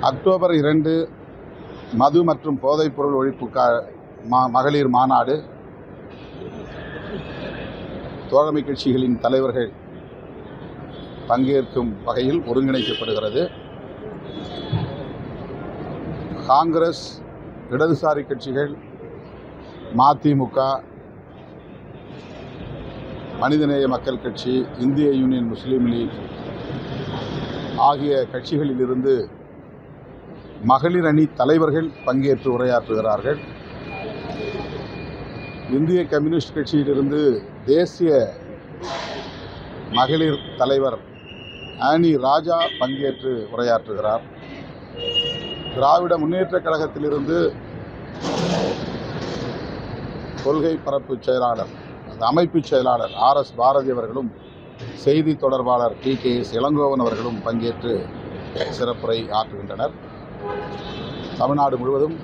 October இரண்டு மது மற்றும் போதைப்பொருள் ஒழிப்பு கா மா மகளிர் மாநாடு தோழமை கட்சிகளின் தலைவர்கள் பங்கேற்கும் வகையில் ஒருங்கிணைக்கப்படுகிறது காங்கிரஸ் இடதுசாரி கட்சிகள் மதிமுக மனிதநேய மக்கள் கட்சி இந்திய யூனியன் முஸ்லீம் லீக் ஆகிய கட்சிகளிலிருந்து மகளிர் அணி தலைவர்கள் பங்கேற்று உரையாற்றுகிறார்கள் இந்திய கம்யூனிஸ்ட் கட்சியிலிருந்து தேசிய மகளிர் தலைவர் ஆனி ராஜா பங்கேற்று உரையாற்றுகிறார் திராவிட முன்னேற்றக் கழகத்திலிருந்து கொள்கை பரப்பு செயலாளர் அந்த அமைப்பு செயலாளர் ஆர் எஸ் பாரதி அவர்களும் செய்தி தொடர்பாளர் டி கே எஸ் இளங்கோவன் அவர்களும் பங்கேற்று சிறப்புரை ஆற்றுகின்றனர் தமிழ்நாடு முழுவதும்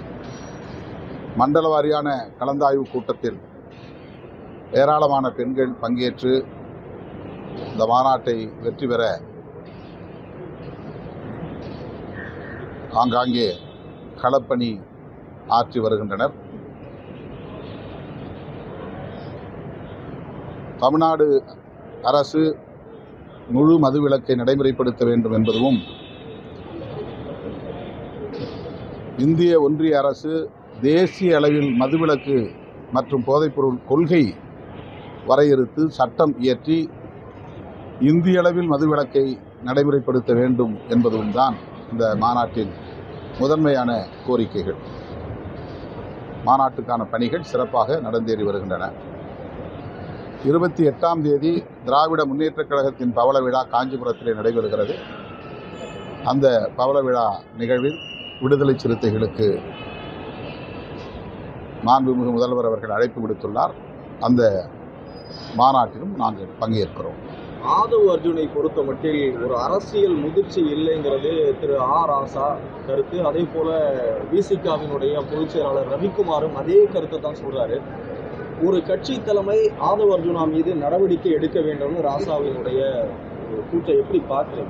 மண்டல வாரியான கலந்தாய்வு கூட்டத்தில் ஏராளமான பெண்கள் பங்கேற்று இந்த மாநாட்டை வெற்றி பெற ஆங்காங்கே களப்பணி ஆற்றி வருகின்றனர் தமிழ்நாடு அரசு முழு மதுவிலக்கை நடைமுறைப்படுத்த வேண்டும் என்பதும் இந்திய ஒன்றிய அரசு தேசிய அளவில் மதுவிலக்கு மற்றும் போதைப்பொருள் கொள்கை வரையறுத்து சட்டம் இயற்றி இந்திய அளவில் மதுவிலக்கை நடைமுறைப்படுத்த வேண்டும் என்பதும் தான் இந்த மாநாட்டின் முதன்மையான கோரிக்கைகள் மாநாட்டுக்கான பணிகள் சிறப்பாக நடந்தேறி வருகின்றன இருபத்தி எட்டாம் தேதி திராவிட முன்னேற்றக் கழகத்தின் பவள விழா காஞ்சிபுரத்திலே நடைபெறுகிறது அந்த பவள விழா நிகழ்வில் விடுதலை சிறுத்தைகளுக்கு மாண்புமிகு முதல்வர் அவர்கள் அழைப்பு விடுத்துள்ளார் அந்த மாநாட்டிலும் நாங்கள் பங்கேற்கிறோம் ஆதவ் அர்ஜுனை பொறுத்த மட்டில் ஒரு அரசியல் முதிர்ச்சி இல்லைங்கிறது திரு ஆ ராசா கருத்து அதே போல விசிகாவினுடைய பொதுச் செயலாளர் ரவிக்குமாரும் அதே கருத்தை தான் சொல்றாரு ஒரு கட்சி தலைமை ஆதவ் அர்ஜுனா மீது நடவடிக்கை எடுக்க வேண்டும்னு ராசாவினுடைய ஒரு கூற்றை எப்படி பார்க்குறீங்க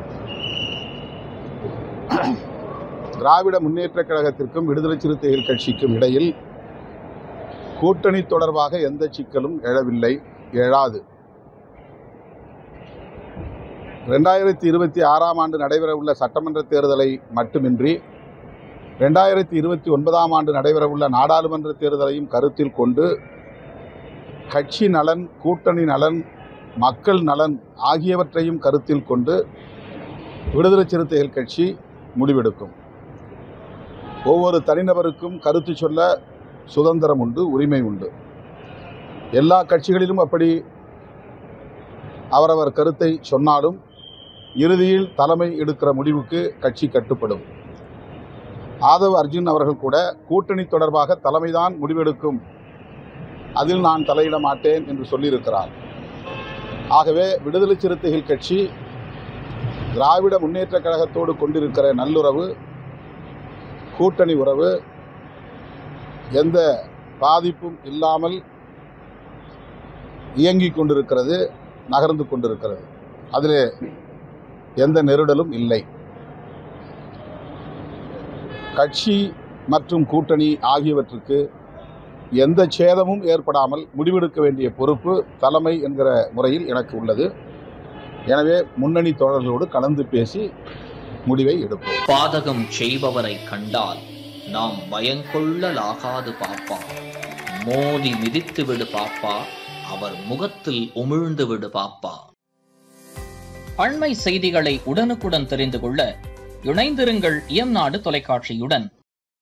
திராவிட முன்னேற்றக் கழகத்திற்கும் விடுதலை சிறுத்தைகள் கட்சிக்கும் இடையில் கூட்டணி தொடர்பாக எந்த சிக்கலும் எழவில்லை எழாது ரெண்டாயிரத்தி இருபத்தி ஆறாம் ஆண்டு நடைபெறவுள்ள சட்டமன்ற தேர்தலை மட்டுமின்றி ரெண்டாயிரத்தி இருபத்தி ஒன்பதாம் ஆண்டு நடைபெறவுள்ள நாடாளுமன்ற தேர்தலையும் கருத்தில் கொண்டு கட்சி நலன் கூட்டணி நலன் மக்கள் நலன் ஆகியவற்றையும் கருத்தில் கொண்டு விடுதலை சிறுத்தைகள் கட்சி முடிவெடுக்கும் ஒவ்வொரு தனிநபருக்கும் கருத்து சொல்ல சுதந்திரம் உண்டு உரிமை உண்டு எல்லா கட்சிகளிலும் அப்படி அவரவர் கருத்தை சொன்னாலும் இறுதியில் தலைமை எடுக்கிற முடிவுக்கு கட்சி கட்டுப்படும் ஆதவ் அர்ஜுன் அவர்கள் கூட கூட்டணி தொடர்பாக தலைமைதான் முடிவெடுக்கும் அதில் நான் தலையிட மாட்டேன் என்று சொல்லியிருக்கிறார் ஆகவே விடுதலை சிறுத்தைகள் கட்சி திராவிட முன்னேற்றக் கழகத்தோடு கொண்டிருக்கிற நல்லுறவு கூட்டணி உறவு எந்த பாதிப்பும் இல்லாமல் இயங்கிக் கொண்டிருக்கிறது நகர்ந்து கொண்டிருக்கிறது அதில் எந்த நெருடலும் இல்லை கட்சி மற்றும் கூட்டணி ஆகியவற்றுக்கு எந்த சேதமும் ஏற்படாமல் முடிவெடுக்க வேண்டிய பொறுப்பு தலைமை என்கிற முறையில் எனக்கு உள்ளது எனவே முன்னணி தோழர்களோடு கலந்து பேசி முடிவை எடுப்போம் பாதகம் செய்பவரை கண்டால் நாம் பயங்கொள்ளலாகாது பாப்பா மோதி மிதித்து விடு பாப்பா அவர் முகத்தில் உமிழ்ந்து விடு பாப்பா அண்மை செய்திகளை உடனுக்குடன் தெரிந்து கொள்ள இணைந்திருங்கள் இயம்நாடு தொலைக்காட்சியுடன்